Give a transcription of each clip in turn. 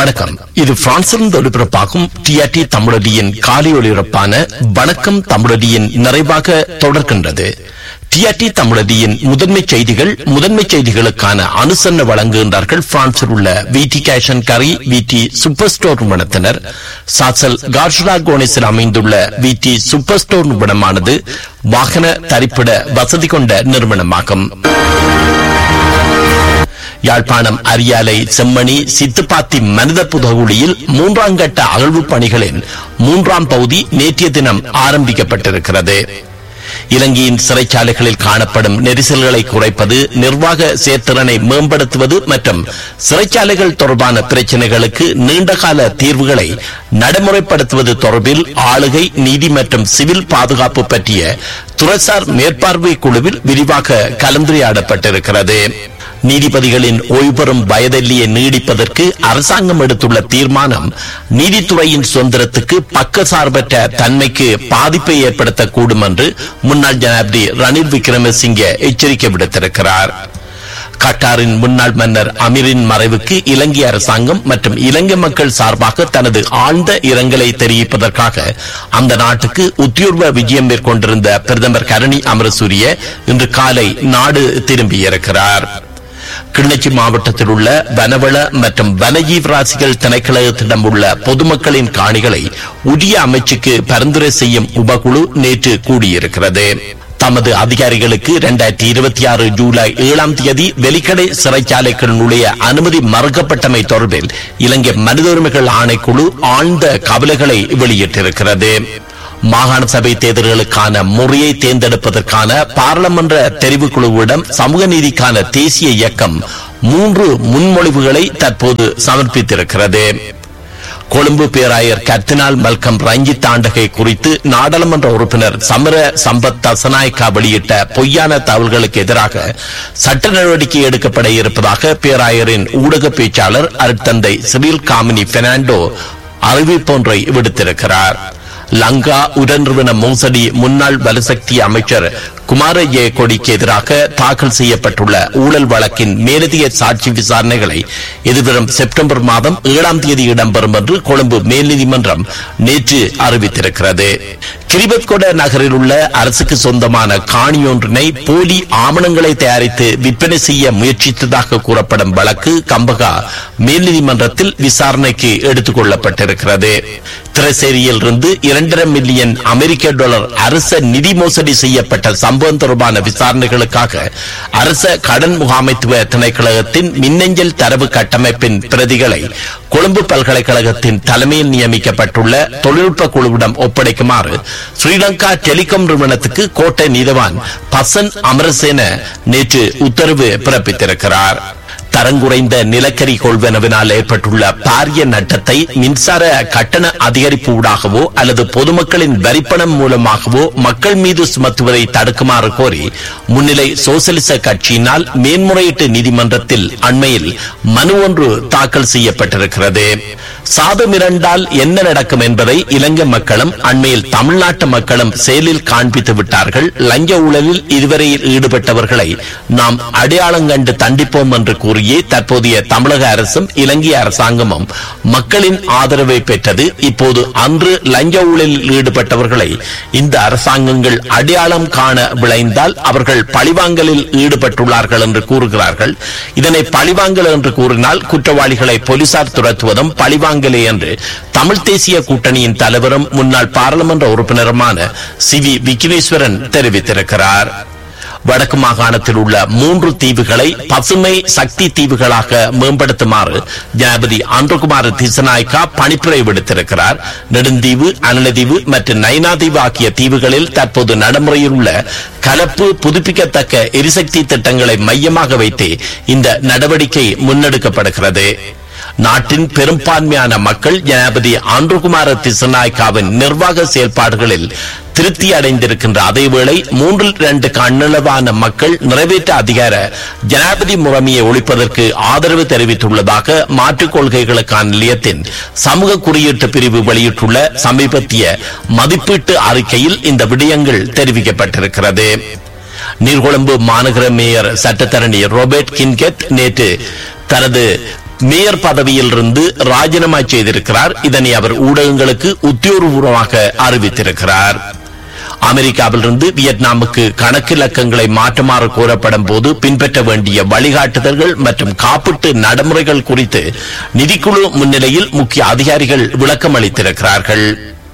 வணக்கம் இது பிரான்சிலிருந்து ஒலிபரப்பாகும் டிஆர்டி தமிழடியின் காலை ஒலிபரப்பான வணக்கம் தமிழடியின் நிறைவாக தொடர்கின்றது டிஆர்டி தமிழடியின் முதன்மை செய்திகள் முதன்மை செய்திகளுக்கான அனுசரணை வழங்குகின்றார்கள் பிரான்சில் உள்ள விடி கேஷன் கரி விடி சூப்பர் ஸ்டோர் நிறுவனத்தினர் சாசல் கார்ஷரா கோனிஸில் அமைந்துள்ள விடி சூப்பர் ஸ்டோர் நிறுவனமானது வாகன தரிப்பிட வசதி கொண்ட நிறுவனமாகும் யாழ்ப்பாணம் அரியாலை செம்மணி சித்துப்பாத்தி மனித புதகுழியில் மூன்றாம் கட்ட அகழ்வு பணிகளின் மூன்றாம் பகுதி நேற்றைய தினம் ஆரம்பிக்கப்பட்டிருக்கிறது இலங்கையின் சிறைச்சாலைகளில் காணப்படும் நெரிசல்களை குறைப்பது நிர்வாக செயற்திறனை மேம்படுத்துவது மற்றும் சிறைச்சாலைகள் தொடர்பான பிரச்சினைகளுக்கு நீண்டகால தீர்வுகளை நடைமுறைப்படுத்துவது தொடர்பில் ஆளுகை நீதி மற்றும் சிவில் பாதுகாப்பு பற்றிய துறைசார் மேற்பார்வை குழுவில் விரிவாக கலந்துரையாடப்பட்டிருக்கிறது நீதிபதிகளின் ஓய்வு பெறும் வயதெல்லியை நீடிப்பதற்கு அரசாங்கம் எடுத்துள்ள தீர்மானம் நீதித்துறையின் சுதந்திரத்துக்கு பக்கசார்பற்ற தன்மைக்கு பாதிப்பை ஏற்படுத்தக்கூடும் என்று முன்னாள் ஜனாதிபதி ரணில் விக்ரமசிங்கே எச்சரிக்கை விடுத்திருக்கிறார் கட்டாரின் முன்னாள் மன்னர் அமீரின் மறைவுக்கு இலங்கை அரசாங்கம் மற்றும் இலங்கை மக்கள் சார்பாக தனது ஆழ்ந்த இரங்கலை தெரிவிப்பதற்காக அந்த நாட்டுக்கு உத்தியோர்வ விஜயம் மேற்கொண்டிருந்த பிரதமர் கரணி அமரசூரிய இன்று காலை நாடு திரும்பியிருக்கிறார் கிளிநொச்சி மாவட்டத்தில் உள்ள வனவள மற்றும் வனஜீவராசிகள் திணைக்களத்திடம் உள்ள பொதுமக்களின் காணிகளை உரிய அமைச்சுக்கு பரிந்துரை செய்யும் உபகுழு நேற்று கூடியிருக்கிறது தமது அதிகாரிகளுக்கு இரண்டாயிரத்தி இருபத்தி ஆறு ஜூலை ஏழாம் தேதி வெலிக்கடை சிறைச்சாலைக்குள் நுழைய அனுமதி மறுக்கப்பட்டமை தொடர்பில் இலங்கை மனித உரிமைகள் ஆணைக்குழு ஆழ்ந்த கவலைகளை வெளியிட்டிருக்கிறது மாகாண சபை தேர்தல்களுக்கான முறையை தேர்ந்தெடுப்பதற்கான பாராளுமன்ற தெரிவுக்குழுவிடம் சமூக நீதிக்கான தேசிய இயக்கம் மூன்று முன்மொழிவுகளை தற்போது சமர்ப்பித்திருக்கிறது கொழும்பு பேராயர் கர்தினால் மல்கம் ரஞ்சித் ஆண்டகை குறித்து நாடாளுமன்ற உறுப்பினர் சமர சம்பத் தசநாயக்கா வெளியிட்ட பொய்யான தகவல்களுக்கு எதிராக சட்ட நடவடிக்கை எடுக்கப்பட இருப்பதாக பேராயரின் ஊடக பேச்சாளர் அருட்தந்தை சிறில் காமினி பெர்னாண்டோ அறிவிப்பொன்றை விடுத்திருக்கிறார் லங்கா உடன்றுவன மோசடி முன்னாள் வலுசக்தி அமைச்சர் குமார ஜெயக்கொடிக்கு எதிராக தாக்கல் செய்யப்பட்டுள்ள ஊழல் வழக்கின் மேலதிக சாட்சி விசாரணைகளை எதிர்வரும் செப்டம்பர் மாதம் ஏழாம் தேதி இடம்பெறும் என்று கொழும்பு மேல் நீதிமன்றம் நேற்று அறிவித்திருக்கிறது கிரிபத்கொட நகரில் உள்ள அரசுக்கு சொந்தமான காணியொன்றினை போலி ஆவணங்களை தயாரித்து விற்பனை செய்ய முயற்சித்ததாக கூறப்படும் வழக்கு கம்பகா மேல் நீதிமன்றத்தில் விசாரணைக்கு எடுத்துக் கொள்ளப்பட்டிருக்கிறது திரைசேரியில் இருந்து இரண்டரை மில்லியன் அமெரிக்க டாலர் அரச நிதி மோசடி செய்யப்பட்ட சம்பவம் தொடர்பான விசாரணைகளுக்காக அரச கடன் முகாமைத்துவ திணைக்களகத்தின் மின்னஞ்சல் தரவு கட்டமைப்பின் பிரதிகளை கொழும்பு பல்கலைக்கழகத்தின் தலைமையில் நியமிக்கப்பட்டுள்ள தொழில்நுட்ப குழுவிடம் ஒப்படைக்குமாறு ஸ்ரீலங்கா டெலிகாம் நிறுவனத்துக்கு கோட்டை நீதவான் பசன் அமரசேன நேற்று உத்தரவு பிறப்பித்திருக்கிறார் தரங்குறைந்த நிலக்கரி கொள்வனவினால் ஏற்பட்டுள்ள பாரிய நட்டத்தை மின்சார கட்டண அதிகரிப்பு ஊடாகவோ அல்லது பொதுமக்களின் வரிப்பணம் மூலமாகவோ மக்கள் மீது சுமத்துவதை தடுக்குமாறு கோரி முன்னிலை சோசலிச கட்சியினால் மேன்முறையீட்டு நீதிமன்றத்தில் அண்மையில் மனு ஒன்று தாக்கல் செய்யப்பட்டிருக்கிறது சாதம் இரண்டால் என்ன நடக்கும் என்பதை இலங்கை மக்களும் அண்மையில் தமிழ்நாட்டு மக்களும் செயலில் காண்பித்து விட்டார்கள் லஞ்ச ஊழலில் இதுவரையில் ஈடுபட்டவர்களை நாம் அடையாளம் கண்டு தண்டிப்போம் என்று கூறியே தற்போதைய தமிழக அரசும் இலங்கை அரசாங்கமும் மக்களின் ஆதரவை பெற்றது இப்போது அன்று லஞ்ச ஊழலில் ஈடுபட்டவர்களை இந்த அரசாங்கங்கள் அடையாளம் காண விளைந்தால் அவர்கள் பழிவாங்கலில் ஈடுபட்டுள்ளார்கள் என்று கூறுகிறார்கள் இதனை பழிவாங்கல் என்று கூறினால் குற்றவாளிகளை போலீசார் துரத்துவதும் பழிவாங்கலே என்று தமிழ் தேசிய கூட்டணியின் தலைவரும் முன்னாள் பாராளுமன்ற உறுப்பினருமான சி வி விக்னேஸ்வரன் தெரிவித்திருக்கிறார் வடக்கு மாகாணத்தில் உள்ள மூன்று தீவுகளை பசுமை சக்தி தீவுகளாக மேம்படுத்துமாறு ஜனாபதி அன்றுகுமார் திசநாயக்கா பணிப்புரை விடுத்திருக்கிறார் நெடுந்தீவு அனலதீவு மற்றும் நைனாதீவு ஆகிய தீவுகளில் தற்போது நடைமுறையில் உள்ள கலப்பு புதுப்பிக்கத்தக்க எரிசக்தி திட்டங்களை மையமாக வைத்தே இந்த நடவடிக்கை முன்னெடுக்கப்படுகிறது நாட்டின் பெரும்பான்மையான மக்கள் ஜனாபதி ஆண்டுகுமார திசநாயக்காவின் நிர்வாக செயல்பாடுகளில் திருப்தி அடைந்திருக்கின்ற அதேவேளை மூன்றில் இரண்டு கண்ணளவான மக்கள் நிறைவேற்ற அதிகார ஜனாதிபதி முறைமையை ஒழிப்பதற்கு ஆதரவு தெரிவித்துள்ளதாக மாற்றுக் கொள்கைகளுக்கான நிலையத்தின் சமூக குறியீட்டு பிரிவு வெளியிட்டுள்ள சமீபத்திய மதிப்பீட்டு அறிக்கையில் இந்த விடயங்கள் தெரிவிக்கப்பட்டிருக்கிறது நீர்கொழும்பு மாநகர மேயர் சட்டத்தரணி ரோபர்ட் கின்கெட் நேற்று தனது மேயர் பதவியிலிருந்து ராஜினாமா செய்திருக்கிறார் இதனை அவர் ஊடகங்களுக்கு உத்தியோகபூர்வமாக அறிவித்திருக்கிறார் அமெரிக்காவிலிருந்து வியட்நாமுக்கு கணக்கு இலக்கங்களை மாற்றுமாறு கோரப்படும் போது பின்பற்ற வேண்டிய வழிகாட்டுதல்கள் மற்றும் காப்பீட்டு நடைமுறைகள் குறித்து நிதிக்குழு முன்னிலையில் முக்கிய அதிகாரிகள் விளக்கம் அளித்திருக்கிறார்கள்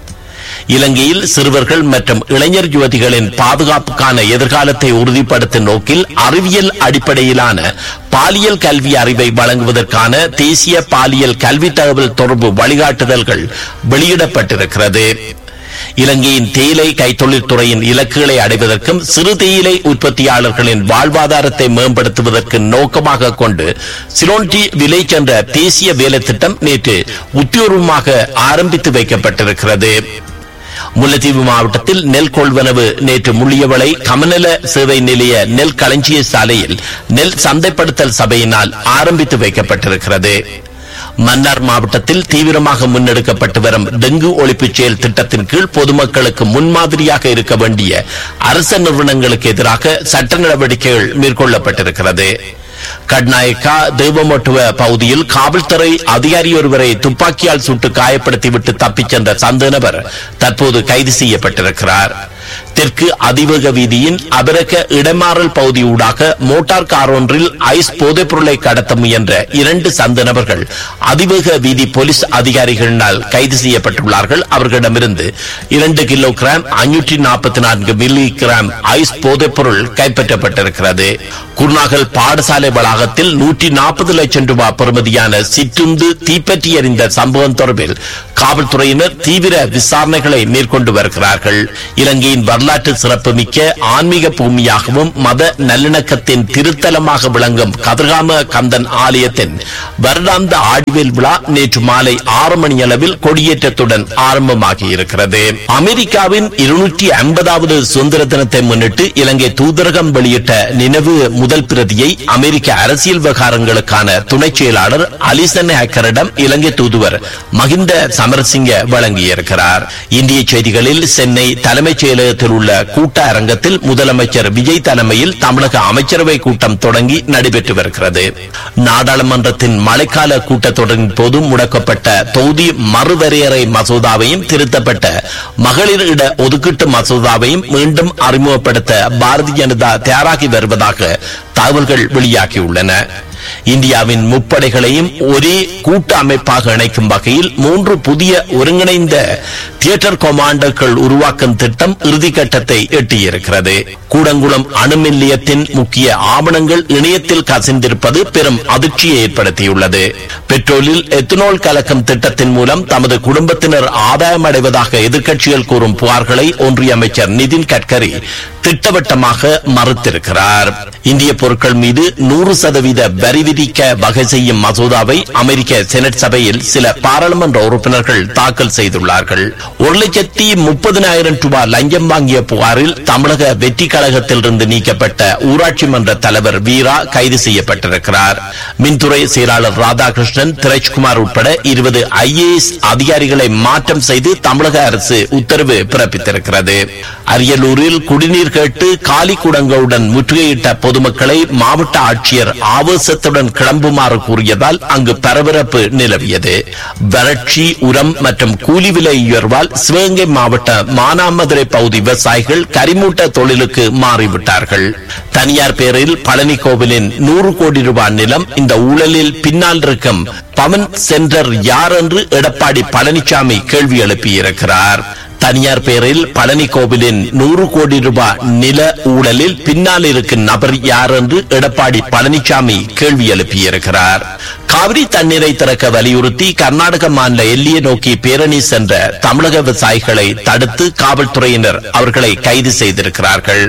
இலங்கையில் சிறுவர்கள் மற்றும் இளைஞர் யுவதிகளின் பாதுகாப்புக்கான எதிர்காலத்தை உறுதிப்படுத்தும் நோக்கில் அறிவியல் அடிப்படையிலான பாலியல் கல்வி அறிவை வழங்குவதற்கான தேசிய பாலியல் கல்வி தகவல் தொடர்பு வழிகாட்டுதல்கள் வெளியிடப்பட்டிருக்கிறது இலங்கையின் தேயிலை கைத்தொழில்துறையின் இலக்குகளை அடைவதற்கும் சிறு தேயிலை உற்பத்தியாளர்களின் வாழ்வாதாரத்தை மேம்படுத்துவதற்கு நோக்கமாக கொண்டு சிலோன்டி வில்லேஜ் என்ற தேசிய வேலை திட்டம் நேற்று உத்தியோகமாக ஆரம்பித்து வைக்கப்பட்டிருக்கிறது முல்லைத்தீவு மாவட்டத்தில் நெல் கொள்வனவு நேற்று முள்ளியவளை கமநல சேவை நிலைய நெல் களஞ்சிய சாலையில் நெல் சந்தைப்படுத்தல் சபையினால் ஆரம்பித்து வைக்கப்பட்டிருக்கிறது மன்னார் மாவட்டத்தில் தீவிரமாக முன்னெடுக்கப்பட்டு வரும் டெங்கு ஒழிப்பு செயல் திட்டத்தின் கீழ் பொதுமக்களுக்கு முன்மாதிரியாக இருக்க வேண்டிய அரச நிறுவனங்களுக்கு எதிராக சட்ட நடவடிக்கைகள் மேற்கொள்ளப்பட்டிருக்கிறது கட்நாயக்கா தேவமொட்டுவ பகுதியில் காவல்துறை அதிகாரி ஒருவரை துப்பாக்கியால் சுட்டு காயப்படுத்திவிட்டு தப்பிச் சென்ற சந்தேக நபர் தற்போது கைது செய்யப்பட்டிருக்கிறார் தெற்கு அதிவேக வீதியின் அபரக இடமாறல் பகுதியூடாக மோட்டார் கார் ஒன்றில் ஐஸ் போதைப் பொருளை கடத்த முயன்ற இரண்டு சந்த நபர்கள் அதிவேக வீதி போலீஸ் அதிகாரிகளினால் கைது செய்யப்பட்டுள்ளார்கள் அவர்களிடமிருந்து இரண்டு கிலோ கிராம் ஐநூற்றி நாற்பத்தி நான்கு மில்லி கிராம் ஐஸ் போதைப் பொருள் கைப்பற்றப்பட்டிருக்கிறது குருநாகல் பாடசாலை வளாகத்தில் நூற்றி நாற்பது லட்சம் ரூபாய் பெறுமதியான சிற்றுந்து தீப்பற்றி எறிந்த சம்பவம் தொடர்பில் காவல்துறையினர் தீவிர விசாரணைகளை மேற்கொண்டு வருகிறார்கள் இலங்கையின் வரலாற்று சிறப்புமிக்க ஆன்மீக பூமியாகவும் மத நல்லிணக்கத்தின் திருத்தலமாக விளங்கும் கதிர்காம கந்தன் ஆலயத்தின் வருடாந்த ஆடிவேல் விழா நேற்று மாலை ஆறு மணி அளவில் கொடியேற்றத்துடன் ஆரம்பமாகி இருக்கிறது அமெரிக்காவின் இருநூற்றி ஐம்பதாவது சுதந்திர தினத்தை முன்னிட்டு இலங்கை தூதரகம் வெளியிட்ட நினைவு முதல் பிரதியை அமெரிக்க அரசியல் விவகாரங்களுக்கான துணை செயலாளர் அலிசன் ஹேக்கரிடம் இலங்கை தூதுவர் மகிந்த சமரசிங்க வழங்கியிருக்கிறார் இந்திய செய்திகளில் சென்னை தலைமைச் செயலகத்தில் உள்ள கூட்ட அரங்கத்தில் முதலமைச்சர் விஜய் தலைமையில் தமிழக அமைச்சரவை கூட்டம் தொடங்கி நடைபெற்று வருகிறது நாடாளுமன்றத்தின் மழைக்கால கூட்டத்தொடரின் போது முடக்கப்பட்ட தொகுதி மறுவரையறை மசோதாவையும் திருத்தப்பட்ட மகளிர் இட ஒதுக்கீட்டு மசோதாவையும் மீண்டும் அறிமுகப்படுத்த பாரதிய ஜனதா தயாராகி வருவதாக தகவல்கள் வெளியாகியுள்ளன இந்தியாவின் முப்படைகளையும் ஒரே கூட்டு அமைப்பாக இணைக்கும் வகையில் மூன்று புதிய ஒருங்கிணைந்த தியேட்டர் கொமாண்டர்கள் உருவாக்கும் திட்டம் இறுதிக்கட்டத்தை எட்டியிருக்கிறது கூடங்குளம் அணு நிலையத்தின் முக்கிய ஆவணங்கள் இணையத்தில் கசிந்திருப்பது பெரும் அதிர்ச்சியை ஏற்படுத்தியுள்ளது பெட்ரோலில் எத்தனால் கலக்கும் திட்டத்தின் மூலம் தமது குடும்பத்தினர் ஆதாயம் அடைவதாக எதிர்க்கட்சிகள் கூறும் புகார்களை ஒன்றிய அமைச்சர் நிதின் கட்கரி திட்டவட்டமாக மறுத்திருக்கிறார் இந்திய பொருட்கள் மீது நூறு சதவீத வரி விதிக்க வகை செய்யும் மசோதாவை அமெரிக்க செனட் சபையில் சில பாராளுமன்ற உறுப்பினர்கள் தாக்கல் செய்துள்ளார்கள் ஒரு லட்சத்தி முப்பதினாயிரம் ரூபாய் லஞ்சம் வாங்கிய புகாரில் தமிழக வெற்றி கழகத்திலிருந்து நீக்கப்பட்ட ஊராட்சி மன்ற தலைவர் வீரா கைது செய்யப்பட்டிருக்கிறார் மின்துறை செயலாளர் ராதாகிருஷ்ணன் திரேஜ்குமார் உட்பட இருபது ஐஏஎஸ் அதிகாரிகளை மாற்றம் செய்து தமிழக அரசு உத்தரவு பிறப்பித்திருக்கிறது அரியலூரில் குடிநீர் கேட்டு காலி குடங்களுடன் முற்றுகையிட்ட பொதுமக்களை மாவட்ட ஆட்சியர் ஆவேசத்துடன் கிளம்புமாறு கூறியதால் அங்கு பரபரப்பு நிலவியது வறட்சி உரம் மற்றும் கூலி விலை உயர்வால் சிவகங்கை மாவட்ட மானாமதுரை பகுதி விவசாயிகள் கரிமூட்ட தொழிலுக்கு மாறிவிட்டார்கள் தனியார் பேரில் பழனி கோவிலின் நூறு கோடி ரூபாய் நிலம் இந்த ஊழலில் பின்னால் இருக்கும் பவன் சென்டர் யார் என்று எடப்பாடி பழனிசாமி கேள்வி எழுப்பியிருக்கிறார் தனியார் பேரில் பழனி கோவிலின் நூறு கோடி ரூபாய் நில ஊழலில் பின்னால் இருக்கும் நபர் யார் என்று எடப்பாடி பழனிசாமி கேள்வி எழுப்பியிருக்கிறார் காவிரி தண்ணீரை திறக்க வலியுறுத்தி கர்நாடக மாநில எல்லையை நோக்கி பேரணி சென்ற தமிழக விவசாயிகளை தடுத்து காவல்துறையினர் அவர்களை கைது செய்திருக்கிறார்கள்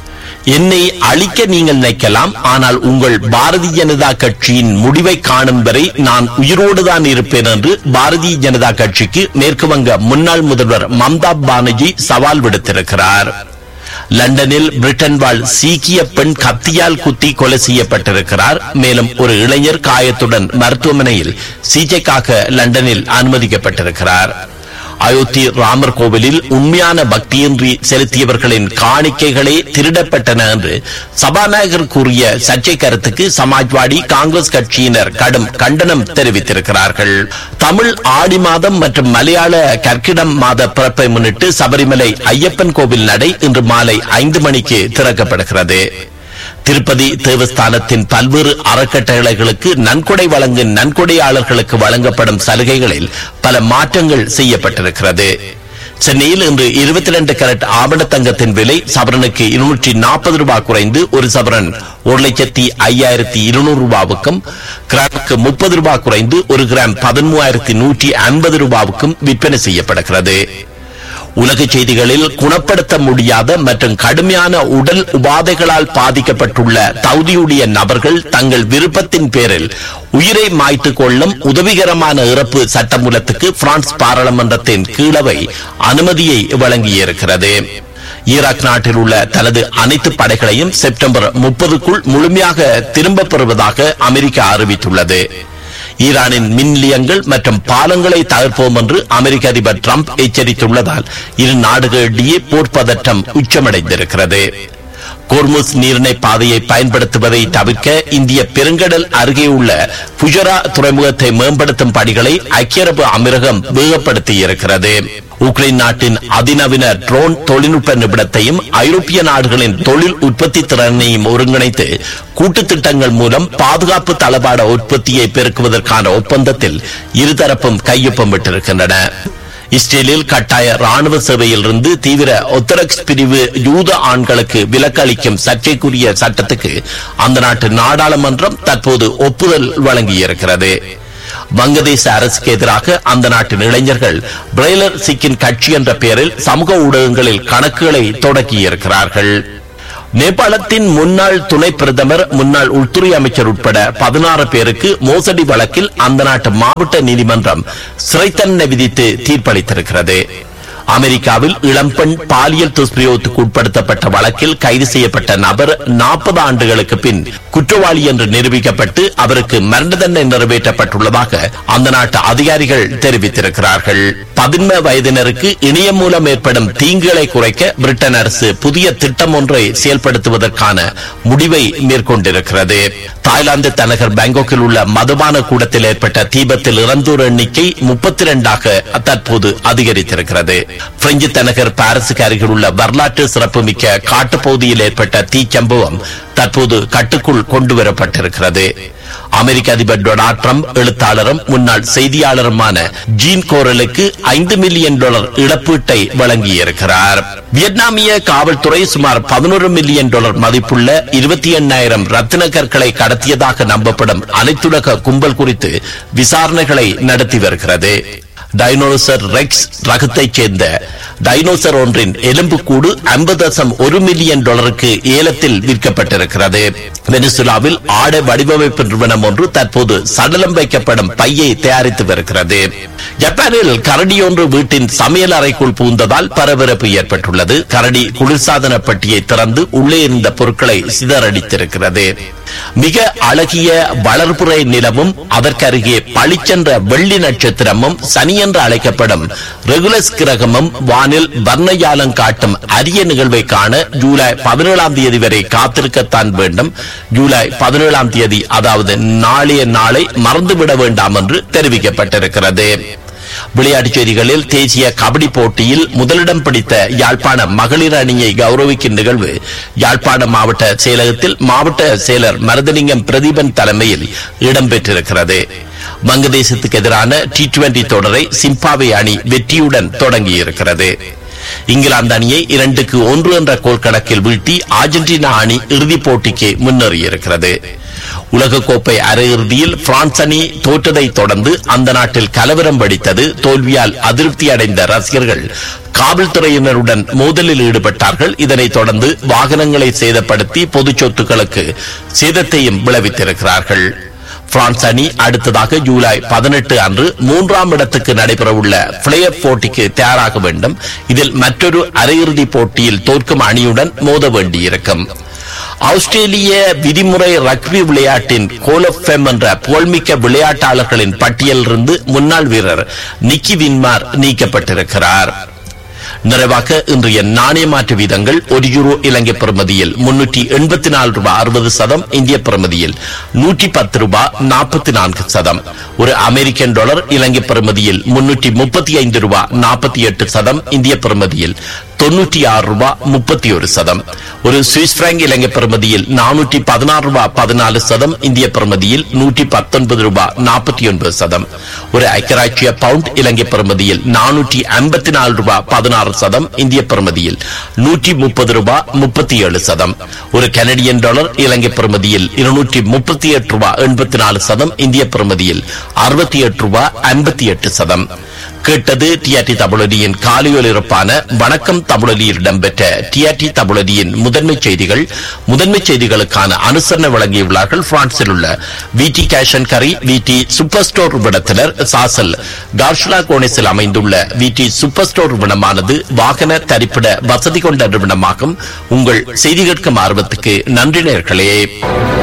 என்னை அழிக்க நீங்கள் நினைக்கலாம் ஆனால் உங்கள் பாரதிய ஜனதா கட்சியின் முடிவை காணும் வரை நான் உயிரோடு தான் இருப்பேன் என்று பாரதிய ஜனதா கட்சிக்கு மேற்கு வங்க முன்னாள் முதல்வர் மம்தா பானர்ஜி சவால் விடுத்திருக்கிறார் லண்டனில் பிரிட்டன் வாழ் சீக்கிய பெண் கத்தியால் குத்தி கொலை செய்யப்பட்டிருக்கிறார் மேலும் ஒரு இளைஞர் காயத்துடன் மருத்துவமனையில் சிகிச்சைக்காக லண்டனில் அனுமதிக்கப்பட்டிருக்கிறார் அயோத்தி ராமர் கோவிலில் உண்மையான பக்தியின்றி செலுத்தியவர்களின் காணிக்கைகளே திருடப்பட்டன என்று சபாநாயகர் கூறிய சர்ச்சை கருத்துக்கு சமாஜ்வாடி காங்கிரஸ் கட்சியினர் கடும் கண்டனம் தெரிவித்திருக்கிறார்கள் தமிழ் ஆடி மாதம் மற்றும் மலையாள கற்கிடம் மாத பிறப்பை முன்னிட்டு சபரிமலை ஐயப்பன் கோவில் நடை இன்று மாலை ஐந்து மணிக்கு திறக்கப்படுகிறது திருப்பதி தேவஸ்தானத்தின் பல்வேறு அறக்கட்டளைகளுக்கு நன்கொடை வழங்கும் நன்கொடையாளர்களுக்கு வழங்கப்படும் சலுகைகளில் பல மாற்றங்கள் செய்யப்பட்டிருக்கிறது சென்னையில் இன்று இருபத்தி ரெண்டு கேரட் ஆவண தங்கத்தின் விலை சவரனுக்கு இருநூற்றி நாற்பது ரூபாய் குறைந்து ஒரு சவரன் ஒரு லட்சத்தி ஐயாயிரத்தி இருநூறு ரூபாவுக்கும் கிராமுக்கு முப்பது ரூபாய் குறைந்து ஒரு கிராம் பதிமூவாயிரத்தி நூற்றி ஐம்பது ரூபாவுக்கும் விற்பனை செய்யப்படுகிறது உலக செய்திகளில் குணப்படுத்த முடியாத மற்றும் கடுமையான உடல் உபாதைகளால் பாதிக்கப்பட்டுள்ள தகுதியுடைய நபர்கள் தங்கள் விருப்பத்தின் பேரில் உயிரை மாய்த்துக் கொள்ளும் உதவிகரமான இறப்பு சட்டமூலத்துக்கு பிரான்ஸ் பாராளுமன்றத்தின் கீழவை அனுமதியை வழங்கியிருக்கிறது ஈராக் நாட்டில் உள்ள தனது அனைத்து படைகளையும் செப்டம்பர் முப்பதுக்குள் முழுமையாக திரும்பப் பெறுவதாக அமெரிக்கா அறிவித்துள்ளது ஈரானின் மின் நிலையங்கள் மற்றும் பாலங்களை தகர்ப்போம் என்று அமெரிக்க அதிபர் டிரம்ப் எச்சரித்துள்ளதால் இரு நாடுகளிடையே போர் பதற்றம் உச்சமடைந்திருக்கிறது கோர்முஸ் நீரிணை பாதையை பயன்படுத்துவதை தவிர்க்க இந்திய பெருங்கடல் அருகே உள்ள புஜரா துறைமுகத்தை மேம்படுத்தும் பணிகளை ஐக்கிய அரபு அமீரகம் வேகப்படுத்தி இருக்கிறது உக்ரைன் நாட்டின் அதிநவீன ட்ரோன் தொழில்நுட்ப நிபுணத்தையும் ஐரோப்பிய நாடுகளின் தொழில் உற்பத்தி திறனையும் ஒருங்கிணைத்து கூட்டு திட்டங்கள் மூலம் பாதுகாப்பு தளபாட உற்பத்தியை பெருக்குவதற்கான ஒப்பந்தத்தில் இருதரப்பும் கையொப்பமிட்டிருக்கின்றன இஸ்ரேலில் கட்டாய ராணுவ சேவையில் இருந்து தீவிர ஒத்தரக்ஸ் பிரிவு யூத ஆண்களுக்கு விலக்களிக்கும் சர்ச்சைக்குரிய சட்டத்துக்கு அந்த நாட்டு நாடாளுமன்றம் தற்போது ஒப்புதல் வழங்கியிருக்கிறது வங்கதேச அரசுக்கு எதிராக அந்த நாட்டின் இளைஞர்கள் பிரெய்லர் சிக்கின் கட்சி என்ற பெயரில் சமூக ஊடகங்களில் கணக்குகளை தொடக்கியிருக்கிறார்கள் நேபாளத்தின் முன்னாள் துணை பிரதமர் முன்னாள் உள்துறை அமைச்சர் உட்பட பதினாறு பேருக்கு மோசடி வழக்கில் அந்த நாட்டு மாவட்ட நீதிமன்றம் சிறை தண்டனை விதித்து தீர்ப்பளித்திருக்கிறது அமெரிக்காவில் இளம்பெண் பாலியல் துஷ்பிரயோகத்துக்கு உட்படுத்தப்பட்ட வழக்கில் கைது செய்யப்பட்ட நபர் நாற்பது ஆண்டுகளுக்கு பின் குற்றவாளி என்று நிரூபிக்கப்பட்டு அவருக்கு மரண தண்டனை நிறைவேற்றப்பட்டுள்ளதாக அந்த நாட்டு அதிகாரிகள் தெரிவித்திருக்கிறார்கள் பதின்ம வயதினருக்கு இணையம் மூலம் ஏற்படும் தீங்குகளை குறைக்க பிரிட்டன் அரசு புதிய திட்டம் ஒன்றை செயல்படுத்துவதற்கான முடிவை மேற்கொண்டிருக்கிறது தாய்லாந்து தலைநகர் பாங்காக்கில் உள்ள மதுபான கூடத்தில் ஏற்பட்ட தீபத்தில் இறந்தோர் எண்ணிக்கை முப்பத்தி இரண்டாக தற்போது அதிகரித்திருக்கிறது பிரெஞ்சு தலைநகர் பாரிஸுக்கு அருகில் உள்ள வரலாற்று சிறப்புமிக்க காட்டுப்பகுதியில் ஏற்பட்ட தீச்சம்பவம் தற்போது கட்டுக்குள் கொண்டு வரப்பட்டிருக்கிறது அமெரிக்க அதிபர் டொனால்ட் ட்ரம்ப் எழுத்தாளரும் முன்னாள் செய்தியாளருமான ஜீன் கோரலுக்கு ஐந்து மில்லியன் டாலர் இழப்பீட்டை வழங்கியிருக்கிறார் வியட்நாமிய காவல்துறை சுமார் பதினோரு மில்லியன் டாலர் மதிப்புள்ள இருபத்தி எண்ணாயிரம் ரத்தின கற்களை கடத்தியதாக நம்பப்படும் அனைத்துலக கும்பல் குறித்து விசாரணைகளை நடத்தி வருகிறது டைனோசர் ரெக்ஸ் ரகத்தைச் சேர்ந்த டைனோசர் ஒன்றின் எலும்புக்கூடு ஐம்பது தசம் ஒரு மில்லியன் டாலருக்கு ஏலத்தில் விற்கப்பட்டிருக்கிறது வெனிசுலாவில் ஆடை வடிவமைப்பு நிறுவனம் ஒன்று தற்போது சடலம் வைக்கப்படும் பையை தயாரித்து வருகிறது ஜப்பானில் கரடி ஒன்று வீட்டின் சமையல் அறைக்குள் பூந்ததால் பரபரப்பு ஏற்பட்டுள்ளது கரடி குளிர்சாதன பெட்டியை திறந்து உள்ளே இருந்த பொருட்களை சிதறடித்திருக்கிறது மிக அழகிய வளர்ப்புறை நிலவும் அதற்கருகே பளிச்சென்ற வெள்ளி நட்சத்திரமும் சனி என்று அழைக்கப்படும் ரெகுலஸ் கிரகமும் வானில் வர்ணஜாலம் காட்டும் அரிய நிகழ்வை காண ஜூலை பதினேழாம் தேதி வரை காத்திருக்கத்தான் வேண்டும் ஜூலை பதினேழாம் தேதி அதாவது நாளைய நாளை மறந்துவிட வேண்டாம் என்று தெரிவிக்கப்பட்டிருக்கிறது விளையாட்டுச் செய்திகளில் தேசிய கபடி போட்டியில் முதலிடம் பிடித்த யாழ்ப்பாண மகளிர் அணியை கௌரவிக்கும் நிகழ்வு யாழ்ப்பாண மாவட்ட செயலகத்தில் மாவட்ட செயலர் மருதலிங்கம் பிரதீபன் தலைமையில் இடம்பெற்றிருக்கிறது வங்கதேசத்துக்கு எதிரான டி டுவெண்டி தொடரை சிம்பாவே அணி வெற்றியுடன் தொடங்கியிருக்கிறது இங்கிலாந்து அணியை இரண்டுக்கு ஒன்று என்ற கோல் கணக்கில் வீழ்த்தி அர்ஜென்டினா அணி இறுதிப் போட்டிக்கு முன்னேறியிருக்கிறது உலகக்கோப்பை அரையிறுதியில் பிரான்ஸ் அணி தோற்றதை தொடர்ந்து அந்த நாட்டில் கலவரம் வெடித்தது தோல்வியால் அதிருப்தி அடைந்த ரசிகர்கள் காவல்துறையினருடன் மோதலில் ஈடுபட்டார்கள் இதனைத் தொடர்ந்து வாகனங்களை சேதப்படுத்தி பொது சொத்துக்களுக்கு சேதத்தையும் விளைவித்திருக்கிறார்கள் பிரான்ஸ் அணி அடுத்ததாக ஜூலை பதினெட்டு அன்று மூன்றாம் இடத்துக்கு நடைபெறவுள்ள பிளே ஆஃப் போட்டிக்கு தயாராக வேண்டும் இதில் மற்றொரு அரையிறுதி போட்டியில் தோற்கும் அணியுடன் மோத வேண்டியிருக்கும் ஆஸ்திரேலிய விதிமுறை ரக்பி விளையாட்டின் கோலஃபெம் என்ற புகழ்மிக்க விளையாட்டாளர்களின் பட்டியலிலிருந்து முன்னாள் வீரர் நிக்கி வின்மார் நீக்கப்பட்டிருக்கிறார் நிறைவாக இன்றைய நாணய மாற்று வீதங்கள் ஒரு யூரோ இலங்கை பிரமதியில் முன்னூற்றி எண்பத்தி நாலு ரூபாய் அறுபது சதம் இந்திய பிரமதியில் நூற்றி பத்து ரூபாய் நாற்பத்தி நான்கு சதம் ஒரு அமெரிக்கன் டாலர் இலங்கை பிரமதியில் முன்னூற்றி முப்பத்தி ஐந்து ரூபாய் நாற்பத்தி எட்டு சதம் இந்திய பிரமதியில் தொன்னூற்றி ஆறு ரூபாய் முப்பத்தி ஒரு சதம் ஒரு சுவிஸ் பிராங்க் இலங்கை பிரமதியில் நானூற்றி பதினாறு ரூபாய் பதினாலு சதம் இந்திய பிரமதியில் நூற்றி பத்தொன்பது ரூபாய் நாற்பத்தி ஒன்பது சதம் ஒரு ஐக்கராட்சிய பவுண்ட் இலங்கை பிரமதியில் நானூற்றி ஐம்பத்தி நாலு ரூபாய் பதினாறு சதம் இந்திய பிரமதியில் நூற்றி முப்பது ரூபாய் முப்பத்தி ஏழு சதம் ஒரு கனடியன் டாலர் இலங்கை பிரமதியில் இருநூற்றி முப்பத்தி எட்டு ரூபாய் எண்பத்தி நாலு சதம் இந்திய பிரமதியில் அறுபத்தி எட்டு ரூபாய் ஐம்பத்தி எட்டு சதம் கேட்டது டிஆர்டி தமிழொலியின் காலையொலிருப்பான வணக்கம் தமிழொலியில் இடம்பெற்ற டிஆர்டி தமிழொலியின் முதன்மை செய்திகள் முதன்மை செய்திகளுக்கான அனுசரணை வழங்கியுள்ளார்கள் பிரான்சில் உள்ள விடி கேஷன் கரி விடி சூப்பர் ஸ்டோர் விடத்தினர் சாசல் டார்ஷுலா கோனிஸில் அமைந்துள்ள விடி சூப்பர் ஸ்டோர் விடமானது வாகன தரிப்பிட வசதி கொண்ட நிறுவனமாகும் உங்கள் செய்தி கேட்கும் ஆர்வத்துக்கு நன்றி நேர்களே